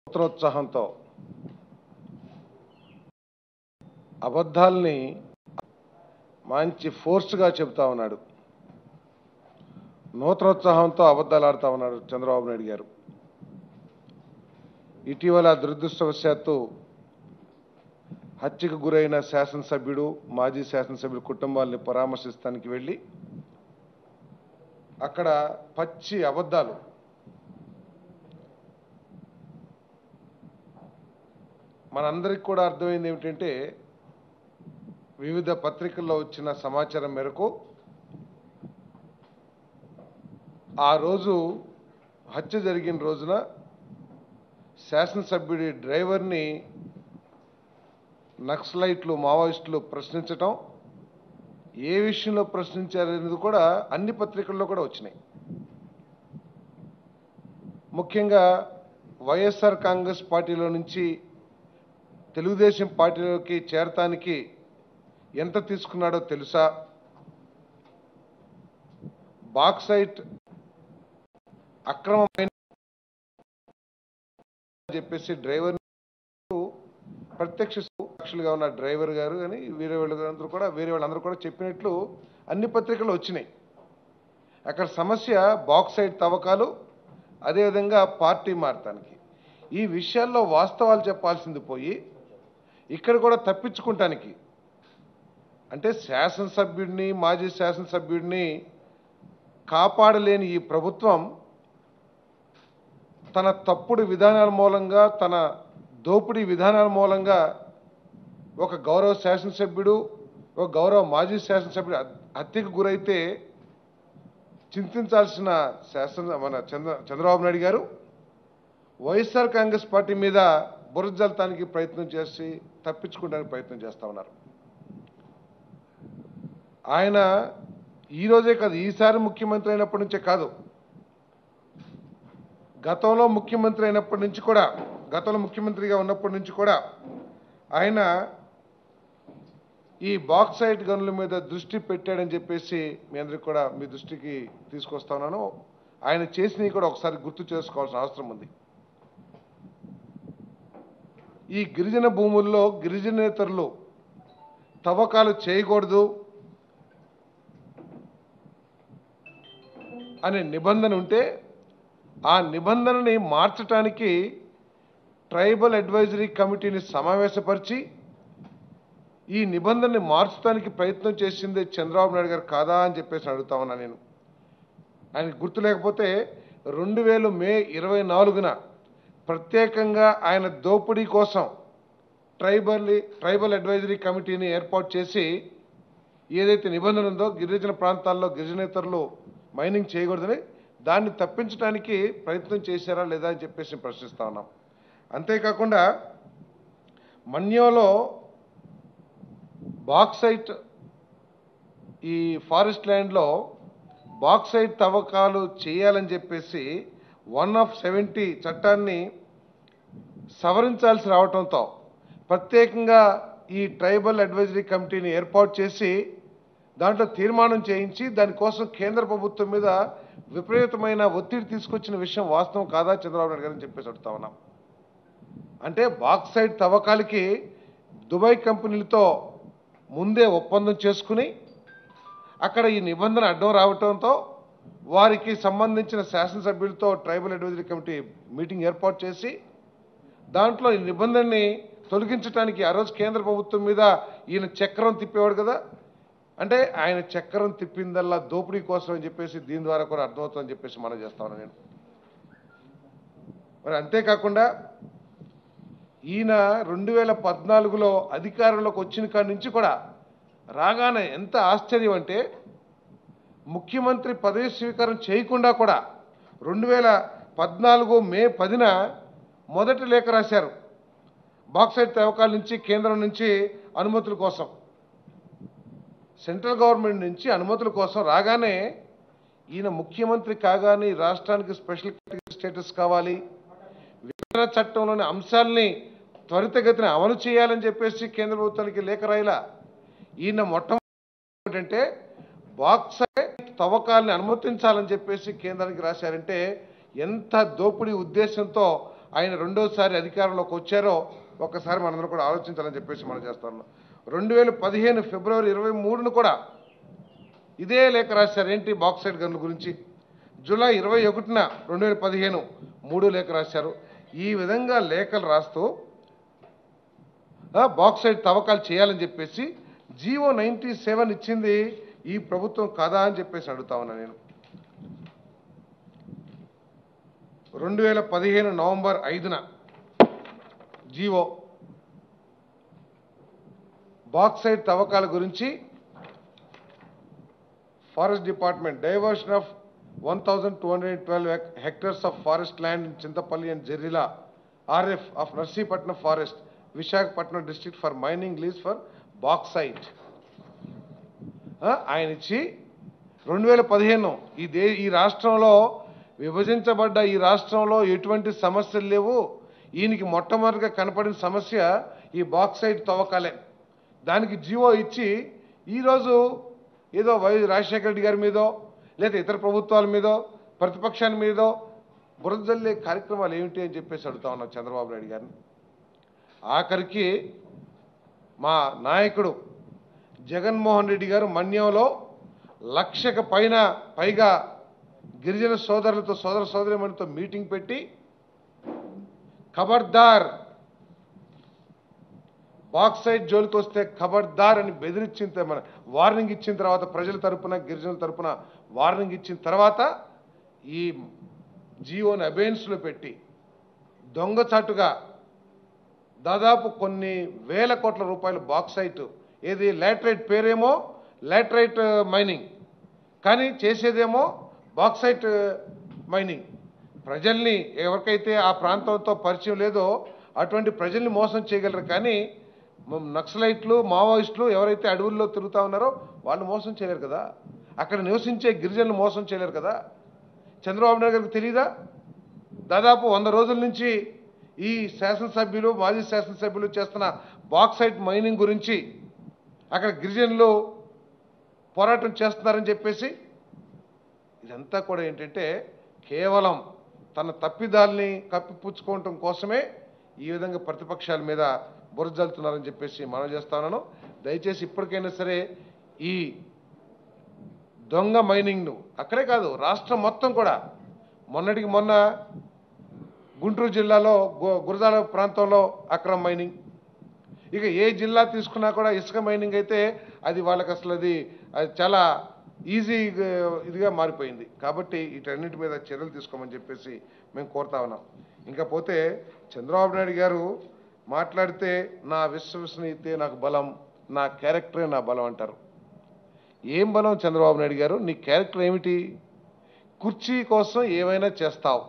పుత్రోత్సాహంతో అబద్ధాల్ని మంచి ఫోర్స్గా చెబుతా ఉన్నాడు నూతనోత్సాహంతో అబద్ధాలు ఆడుతా ఉన్నాడు చంద్రబాబు నాయుడు గారు ఇటీవల దురదృష్టవశాత్తు హత్యకు గురైన శాసనసభ్యుడు మాజీ శాసనసభ్యుడు కుటుంబాలని పరామర్శిస్తానికి వెళ్ళి అక్కడ పచ్చి అబద్ధాలు మనందరికి కూడా అర్థమైంది ఏమిటంటే వివిధ పత్రికల్లో వచ్చిన సమాచారం మేరకు ఆ రోజు హత్య జరిగిన రోజున శాసనసభ్యుడి డ్రైవర్ని నక్సలైట్లు మావోయిస్టులు ప్రశ్నించటం ఏ విషయంలో ప్రశ్నించారనేది కూడా అన్ని పత్రికల్లో కూడా వచ్చినాయి ముఖ్యంగా వైఎస్ఆర్ కాంగ్రెస్ పార్టీలో నుంచి తెలుగుదేశం పార్టీలోకి చేరటానికి ఎంత తీసుకున్నాడో తెలుసా బాక్సైట్ అక్రమమైన చెప్పేసి డ్రైవర్ ప్రత్యక్ష సాక్షులుగా ఉన్న డ్రైవర్ గారు అని వేరే వాళ్ళందరూ కూడా వేరే వాళ్ళందరూ కూడా చెప్పినట్లు అన్ని పత్రికలు వచ్చినాయి అక్కడ సమస్య బాక్సైడ్ తవ్వకాలు అదేవిధంగా పార్టీ మారటానికి ఈ విషయాల్లో వాస్తవాలు చెప్పాల్సింది పోయి ఇక్కడ కూడా తప్పించుకుంటానికి అంటే శాసనసభ్యుడిని మాజీ శాసనసభ్యుడిని కాపాడలేని ఈ ప్రభుత్వం తన తప్పుడు విధానాల మూలంగా తన దోపిడీ విధానాల మూలంగా ఒక గౌరవ శాసనసభ్యుడు ఒక గౌరవ మాజీ శాసనసభ్యుడు హత్- హత్యకు గురైతే చింతించాల్సిన శాసన మన చంద్ర చంద్రబాబు నాయుడు గారు వైఎస్ఆర్ కాంగ్రెస్ పార్టీ మీద బురద జల్లటానికి ప్రయత్నం చేసి తప్పించుకోవడానికి ప్రయత్నం చేస్తా ఉన్నారు ఆయన ఈ రోజే కాదు ఈసారి ముఖ్యమంత్రి అయినప్పటి నుంచే కాదు గతంలో ముఖ్యమంత్రి అయినప్పటి నుంచి కూడా గతంలో ముఖ్యమంత్రిగా ఉన్నప్పటి నుంచి కూడా ఆయన ఈ బాక్సైట్ గనుల మీద దృష్టి పెట్టాడని చెప్పేసి మీ అందరికి కూడా మీ దృష్టికి తీసుకొస్తా ఉన్నాను ఆయన చేసినవి కూడా ఒకసారి గుర్తు చేసుకోవాల్సిన అవసరం ఉంది ఈ గిరిజన భూముల్లో గిరిజనేతరులు తవ్వకాలు చేయకూడదు అనే నిబంధన ఉంటే ఆ నిబంధనని మార్చటానికి ట్రైబల్ అడ్వైజరీ కమిటీని సమావేశపరిచి ఈ నిబంధనని మార్చడానికి ప్రయత్నం చేసిందే చంద్రబాబు నాయుడు గారు కాదా అని చెప్పేసి అడుగుతా ఉన్నా నేను ఆయనకు గుర్తు లేకపోతే రెండు వేలు మే ఇరవై నాలుగున ప్రత్యేకంగా ఆయన దోపిడీ కోసం ట్రైబల్ ట్రైబల్ అడ్వైజరీ కమిటీని ఏర్పాటు చేసి ఏదైతే నిబంధన ఉందో గిరిజన ప్రాంతాల్లో గిరిజనేతరులు మైనింగ్ చేయకూడదని దాన్ని తప్పించడానికి ప్రయత్నం చేశారా లేదా అని చెప్పేసి నేను ప్రశ్నిస్తా ఉన్నాం అంతేకాకుండా మన్యంలో బాక్సైట్ ఈ ఫారెస్ట్ ల్యాండ్లో బాక్సైట్ తవ్వకాలు చేయాలని చెప్పేసి వన్ ఆఫ్ సెవెంటీ చట్టాన్ని సవరించాల్సి రావడంతో ప్రత్యేకంగా ఈ ట్రైబల్ అడ్వైజరీ కమిటీని ఏర్పాటు చేసి దాంట్లో తీర్మానం చేయించి దానికోసం కేంద్ర ప్రభుత్వం మీద విపరీతమైన ఒత్తిడి తీసుకొచ్చిన విషయం వాస్తవం కాదా చంద్రబాబు నాయుడు గారని చెప్పేసి అడుగుతా ఉన్నాం అంటే బాక్సైడ్ తవ్వకాలకి దుబాయ్ కంపెనీలతో ముందే ఒప్పందం చేసుకుని అక్కడ ఈ నిబంధన అడ్డం రావటంతో వారికి సంబంధించిన శాసనసభ్యులతో ట్రైబల్ అడ్వైజరీ కమిటీ మీటింగ్ ఏర్పాటు చేసి దాంట్లో ఈ నిబంధనని తొలగించడానికి ఆ రోజు కేంద్ర ప్రభుత్వం మీద ఈయన చక్రం తిప్పేవాడు కదా అంటే ఆయన చక్రం తిప్పిందల్లా దోపిడీ కోసం అని చెప్పేసి దీని ద్వారా కూడా అర్థమవుతుందని చెప్పేసి మనం చేస్తాను నేను మరి అంతేకాకుండా ఈయన రెండు వేల పద్నాలుగులో అధికారంలోకి వచ్చిన కాడి నుంచి కూడా రాగానే ఎంత ఆశ్చర్యం అంటే ముఖ్యమంత్రి పదవి స్వీకారం చేయకుండా కూడా రెండు వేల పద్నాలుగు మే పదిన మొదటి లేఖ రాశారు బాక్సైట్ తవ్వకాల నుంచి కేంద్రం నుంచి అనుమతుల కోసం సెంట్రల్ గవర్నమెంట్ నుంచి అనుమతుల కోసం రాగానే ఈయన ముఖ్యమంత్రి కాగానే ఈ రాష్ట్రానికి స్పెషల్ కేటగిరీ స్టేటస్ కావాలి విభజన చట్టంలోని అంశాలని త్వరితగతిన అమలు చేయాలని చెప్పేసి కేంద్ర ప్రభుత్వానికి లేఖ రాయలా ఈయన మొట్టమొదటి ఏంటంటే బాక్సైట్ తవ్వకాలని అనుమతించాలని చెప్పేసి కేంద్రానికి రాశారంటే ఎంత దోపిడీ ఉద్దేశంతో ఆయన రెండోసారి అధికారంలోకి వచ్చారో ఒక్కసారి మనందరం కూడా ఆలోచించాలని చెప్పేసి మనం చేస్తాను రెండు వేల పదిహేను ఫిబ్రవరి ఇరవై మూడును కూడా ఇదే లేఖ రాశారు ఏంటి బాక్సైడ్ గన్ల గురించి జూలై ఇరవై ఒకటిన రెండు వేల పదిహేను మూడు లేఖ రాశారు ఈ విధంగా లేఖలు రాస్తూ ఆ, బాక్సైడ్ తవ్వకాలు చేయాలని చెప్పేసి జీవో నైంటీ సెవెన్ ఇచ్చింది ఈ ప్రభుత్వం కాదా అని చెప్పేసి అడుగుతా ఉన్నా నేను రెండు వేల పదిహేను నవంబర్ ఐదున జీవో బాక్సైడ్ తవ్వకాల గురించి forest department diversion of one thousand two hundred twelve hectares of forest land in Chintapalli and Jerrila RF of Narsipatnam forest Visakhapatnam district for mining lease for bauxite ఆయన ఇచ్చి రెండు వేల పదిహేను ఈ దే ఈ రాష్ట్రంలో విభజించబడ్డ ఈ రాష్ట్రంలో ఎటువంటి సమస్యలు లేవు ఈయనకి మొట్టమొదటిగా కనపడిన సమస్య ఈ బాక్సైట్ తవ్వకాలే దానికి జీవో ఇచ్చి ఈరోజు ఏదో వై రాజశేఖర రెడ్డి గారి మీదో లేదా ఇతర ప్రభుత్వాల మీదో ప్రతిపక్షాల మీదో బురద జల్లే కార్యక్రమాలు ఏమిటి అని చెప్పేసి అడుగుతా ఉన్నాం చంద్రబాబు నాయుడు గారిని ఆఖరికి మా నాయకుడు జగన్మోహన్ రెడ్డి గారు మన్యంలో లక్షకు పైన పైగా గిరిజన సోదరులతో సోదర సోదరిమణితో మీటింగ్ పెట్టి ఖబర్దార్ బాక్సైడ్ జోలికి వస్తే ఖబర్దార్ అని బెదిరించిన త- మన వార్నింగ్ ఇచ్చిన తర్వాత ప్రజల తరపున గిరిజనుల తరపున వార్నింగ్ ఇచ్చిన తర్వాత ఈ జియోని అబేన్స్లో పెట్టి దొంగచాటుగా దాదాపు కొన్ని వేల కోట్ల రూపాయల బాక్సైట్ ఏది లాటరైట్ పేరేమో లాటరైట్ మైనింగ్ కానీ చేసేదేమో బాక్సైట్ మైనింగ్ ప్రజల్ని ఎవరికైతే ఆ ప్రాంతంతో పరిచయం లేదో అటువంటి ప్రజల్ని మోసం చేయగలరు కానీ మ- నక్సలైట్లు మావోయిస్టులు ఎవరైతే అడవుల్లో తిరుగుతా ఉన్నారో వాళ్ళు మోసం చేయలేరు కదా అక్కడ నివసించే గిరిజనులు మోసం చేయలేరు కదా చంద్రబాబు నాయుడు గారికి తెలియదా దాదాపు వంద రోజుల నుంచి ఈ శాసనసభ్యులు మాజీ శాసనసభ్యులు చేస్తున్న బాక్సైట్ మైనింగ్ గురించి అక్కడ గిరిజనులు పోరాటం చేస్తున్నారని చెప్పేసి ఇదంతా కూడా ఏంటంటే కేవలం తన తప్పిదాల్ని కప్పిపుచ్చుకోవటం కోసమే ఈ విధంగా ప్రతిపక్షాల మీద బురజల్లుతున్నారని చెప్పేసి మనం చేస్తా ఉన్నాను దయచేసి ఇప్పటికైనా సరే ఈ దొంగ మైనింగ్ను అక్కడే కాదు రాష్ట్రం మొత్తం కూడా మొన్నటికి మొన్న గుంటూరు జిల్లాలో గు- గురజాల ప్రాంతంలో అక్రమ మైనింగ్ ఇక ఏ జిల్లా తీసుకున్నా కూడా ఇసుక మైనింగ్ అయితే అది వాళ్ళకి అసలు అది అది చాలా ఈజీ ఇదిగా మారిపోయింది కాబట్టి వీటన్నిటి మీద చర్యలు తీసుకోమని చెప్పేసి మేము కోరుతా ఉన్నాం ఇంకా పోతే చంద్రబాబు నాయుడు గారు మాట్లాడితే నా విశ్వసనీయతే నాకు బలం నా క్యారెక్టరే నా బలం అంటారు ఏం బలం చంద్రబాబు నాయుడు గారు నీ క్యారెక్టర్ ఏమిటి కుర్చీ కోసం ఏమైనా చేస్తావు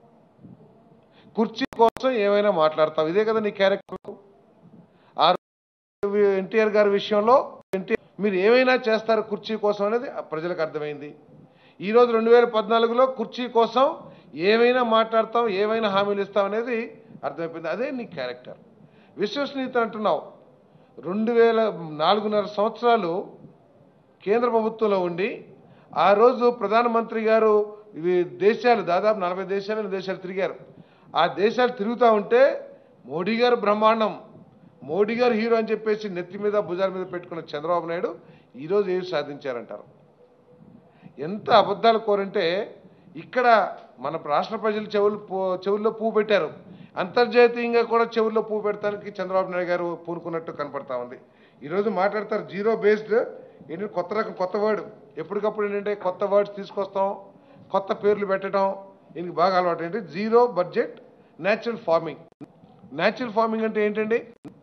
కుర్చీ కోసం ఏమైనా మాట్లాడతావు ఇదే కదా నీ క్యారెక్టర్ ఆ ఎన్టీఆర్ గారి విషయంలో ఎన్టీఆర్ మీరు ఏమైనా చేస్తారు కుర్చీ కోసం అనేది ప్రజలకు అర్థమైంది ఈరోజు రెండు వేల పద్నాలుగులో కుర్చీ కోసం ఏమైనా మాట్లాడతాం ఏమైనా హామీలు ఇస్తాం అనేది అర్థమైపోయింది అదే నీ క్యారెక్టర్ విశ్వసనీయత అంటున్నావు రెండు వేల నాలుగున్నర సంవత్సరాలు కేంద్ర ప్రభుత్వంలో ఉండి ఆ రోజు ప్రధానమంత్రి గారు ఇవి దేశాలు దాదాపు నలభై దేశాలు దేశాలు తిరిగారు ఆ దేశాలు తిరుగుతూ ఉంటే మోడీ గారు బ్రహ్మాండం మోడీ గారు హీరో అని చెప్పేసి నెత్తి మీద భుజాల మీద పెట్టుకున్న చంద్రబాబు నాయుడు ఈరోజు ఏమి సాధించారంటారు ఎంత అబద్ధాలు కోరంటే ఇక్కడ మన రాష్ట్ర ప్రజలు చెవులు పూ- చెవుల్లో పువ్వు పెట్టారు అంతర్జాతీయంగా కూడా చెవుల్లో పువ్వు పెడతానికి చంద్రబాబు నాయుడు గారు పూనుకున్నట్టు కనపడతా ఉంది ఈరోజు మాట్లాడతారు జీరో బేస్డ్ ఏంటి కొత్త రకం కొత్త వర్డ్ ఎప్పటికప్పుడు ఏంటంటే కొత్త వర్డ్స్ తీసుకొస్తాం కొత్త పేర్లు పెట్టడం దీనికి బాగా అలవాటు ఏంటి zero budget natural farming natural farming అంటే ఏంటండి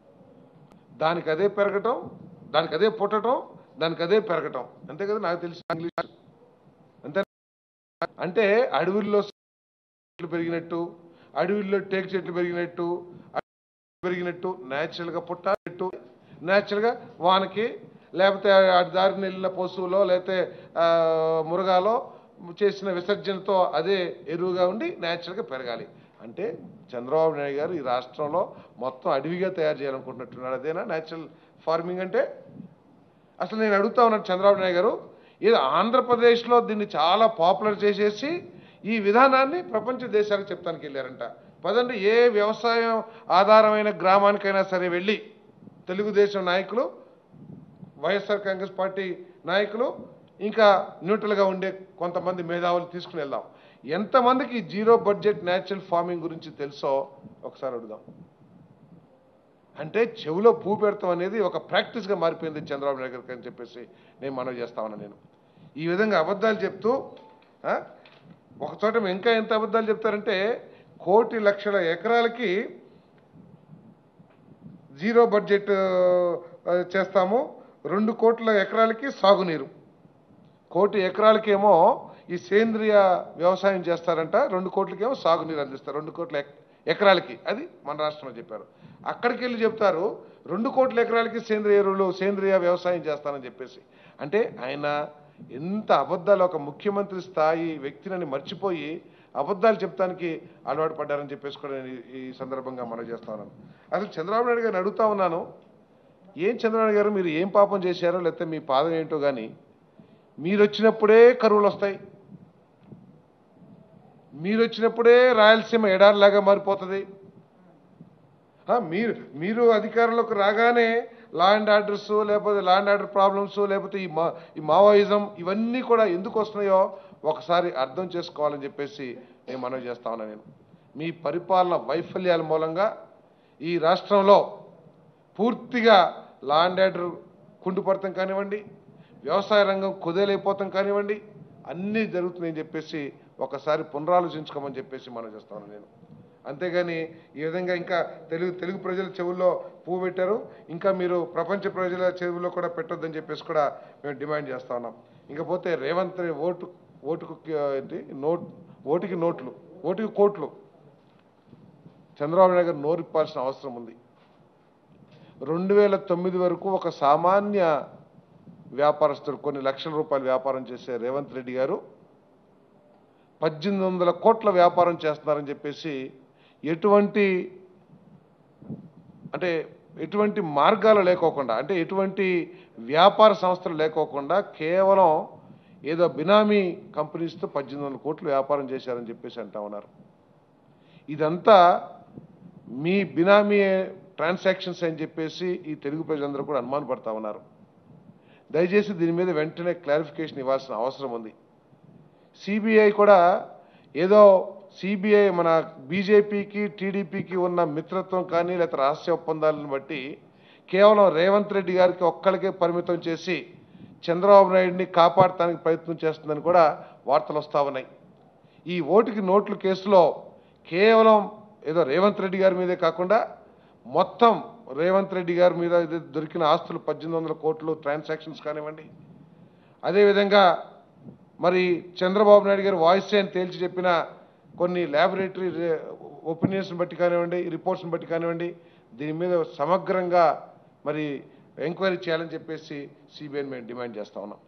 దానికి అదే పెరగటం దానికి అదే పుట్టడం దానికి అదే పెరగటం అంతే కదా నాకు తెలిసి ఇంగ్లీష్ అంతే అంటే అడవుల్లో చెట్లు పెరిగినట్టు అడవుల్లో టేకు చెట్లు పెరిగినట్టు అడవులు పెరిగినట్టు న్యాచురల్గా పుట్టాలట్టు న్యాచురల్గా వానకి లేకపోతే ఆ దారిని వెళ్ళిన పశువులో లేకపోతే ఆ, మురగాలో చేసిన విసర్జనతో అదే ఎరువుగా ఉండి న్యాచురల్గా పెరగాలి అంటే చంద్రబాబు నాయుడు గారు ఈ రాష్ట్రంలో మొత్తం అడవిగా తయారు చేయాలనుకుంటున్నట్టున్నాడు అదేనా న్యాచురల్ ఫార్మింగ్ అంటే అసలు నేను అడుగుతా ఉన్నాను చంద్రబాబు నాయుడు గారు ఏదో ఆంధ్రప్రదేశ్లో దీన్ని చాలా పాపులర్ చేసేసి ఈ విధానాన్ని ప్రపంచ దేశాలకు చెప్తానికి వెళ్ళారంట పదండి ఏ వ్యవసాయం ఆధారమైన గ్రామానికైనా సరే వెళ్ళి తెలుగుదేశం నాయకులు వైఎస్ఆర్ కాంగ్రెస్ పార్టీ నాయకులు ఇంకా న్యూట్రల్గా ఉండే కొంతమంది మేధావులు తీసుకుని వెళ్దాం ఎంతమందికి జీరో బడ్జెట్ న్యాచురల్ ఫార్మింగ్ గురించి తెలుసో ఒకసారి అడుగుదాం అంటే చెవిలో పూ పెడతాం అనేది ఒక ప్రాక్టీస్గా మారిపోయింది చంద్రబాబు నాయుడు గారికి అని చెప్పేసి నేను మనవి చేస్తా ఉన్నా నేను ఈ విధంగా అబద్ధాలు చెప్తూ ఆ, ఒక చోట ఇంకా ఎంత అబద్ధాలు చెప్తారంటే కోటి లక్షల ఎకరాలకి జీరో బడ్జెట్ ఆ, చేస్తాము రెండు కోట్ల ఎకరాలకి సాగునీరు కోటి ఎకరాలకేమో ఈ సేంద్రియ వ్యవసాయం చేస్తారంట రెండు కోట్లకేమో సాగునీరు అందిస్తారు రెండు కోట్ల ఎక్- ఎకరాలకి అది మన రాష్ట్రంలో చెప్పారు అక్కడికి వెళ్ళి చెప్తారు రెండు కోట్ల ఎకరాలకి సేంద్రియ ఎరువులు సేంద్రియ వ్యవసాయం చేస్తానని చెప్పేసి అంటే ఆయన ఎంత అబద్ధాలు ఒక ముఖ్యమంత్రి స్థాయి వ్యక్తిని మర్చిపోయి అబద్ధాలు చెప్తానికి అలవాటు పడ్డారని చెప్పేసి కూడా నేను ఈ- ఈ సందర్భంగా మనం చేస్తా ఉన్నాను అసలు చంద్రబాబు నాయుడు గారిని అడుగుతా ఉన్నాను ఏం చంద్రబాబు నాయుడు గారు మీరు ఏం పాపం చేశారో లేకపోతే మీ పాదం ఏంటో కానీ మీరు వచ్చినప్పుడే కరువులు వస్తాయి మీరు వచ్చినప్పుడే రాయలసీమ ఎడారిలాగా మారిపోతుంది ఆ, మీరు మీరు అధికారంలోకి రాగానే లా అండ్ ఆర్డర్స్ లేకపోతే లా అండ్ ఆర్డర్ ప్రాబ్లమ్స్ లేకపోతే ఈ మా ఈ మావోయిజం ఇవన్నీ కూడా ఎందుకు వస్తున్నాయో ఒకసారి అర్థం చేసుకోవాలని చెప్పేసి నేను మనవి చేస్తా ఉన్నా నేను మీ పరిపాలన వైఫల్యాల మూలంగా ఈ రాష్ట్రంలో పూర్తిగా లా అండ్ ఆర్డర్ కుంటుపడతాం కానివ్వండి వ్యవసాయ రంగం కుదేలైపోతాం కానివ్వండి అన్నీ జరుగుతున్నాయని చెప్పేసి ఒకసారి పునరాలోచించుకోమని చెప్పేసి మనం చేస్తాను నేను అంతేగాని ఈ విధంగా ఇంకా తెలుగు తెలుగు ప్రజల చెవుల్లో పువ్వు పెట్టారు ఇంకా మీరు ప్రపంచ ప్రజల చెవుల్లో కూడా పెట్టొద్దని చెప్పేసి కూడా మేము డిమాండ్ చేస్తా ఉన్నాం ఇంకపోతే రేవంత్ రెడ్డి ఓటు ఓటుకు ఏంటి నోట్ ఓటుకి నోట్లు ఓటుకి కోట్లు చంద్రబాబు నాయుడు గారు నోరిప్పాల్సిన అవసరం ఉంది రెండు వేల తొమ్మిది వరకు ఒక సామాన్య వ్యాపారస్తుడు కొన్ని లక్షల రూపాయల వ్యాపారం చేసే రేవంత్ రెడ్డి గారు పద్దెనిమిది వందల కోట్ల వ్యాపారం చేస్తున్నారని చెప్పేసి ఎటువంటి అంటే ఎటువంటి మార్గాలు లేకోకుండా అంటే ఎటువంటి వ్యాపార సంస్థలు లేకోకుండా కేవలం ఏదో బినామీ కంపెనీస్తో పద్దెనిమిది వందల కోట్లు వ్యాపారం చేశారని చెప్పేసి అంటా ఉన్నారు ఇదంతా మీ బినామీ ట్రాన్సాక్షన్స్ అని చెప్పేసి ఈ తెలుగు ప్రజలందరూ కూడా అనుమానపడతా ఉన్నారు దయచేసి దీని మీద వెంటనే క్లారిఫికేషన్ ఇవ్వాల్సిన అవసరం ఉంది సిబిఐ కూడా ఏదో సిబిఐ మన బీజేపీకి టీడీపీకి ఉన్న మిత్రత్వం కానీ లేకపోతే రహస్య ఒప్పందాలను బట్టి కేవలం రేవంత్ రెడ్డి గారికి ఒక్కడికే పరిమితం చేసి చంద్రబాబు నాయుడిని కాపాడటానికి ప్రయత్నం చేస్తుందని కూడా వార్తలు వస్తూ ఉన్నాయి ఈ ఓటుకి నోట్ల కేసులో కేవలం ఏదో రేవంత్ రెడ్డి గారి మీదే కాకుండా మొత్తం రేవంత్ రెడ్డి గారి మీద ఇది దొరికిన ఆస్తులు పద్దెనిమిది వందల కోట్లు ట్రాన్సాక్షన్స్ కానివ్వండి అదేవిధంగా మరి చంద్రబాబు నాయుడు గారు వాయిస్ అని తేల్చి చెప్పిన కొన్ని ల్యాబొరేటరీ ఒపీనియన్స్ని బట్టి కానివ్వండి రిపోర్ట్స్ని బట్టి కానివ్వండి దీని మీద సమగ్రంగా మరి ఎంక్వైరీ చేయాలని చెప్పేసి సిబిఐని మేము డిమాండ్ చేస్తా ఉన్నాం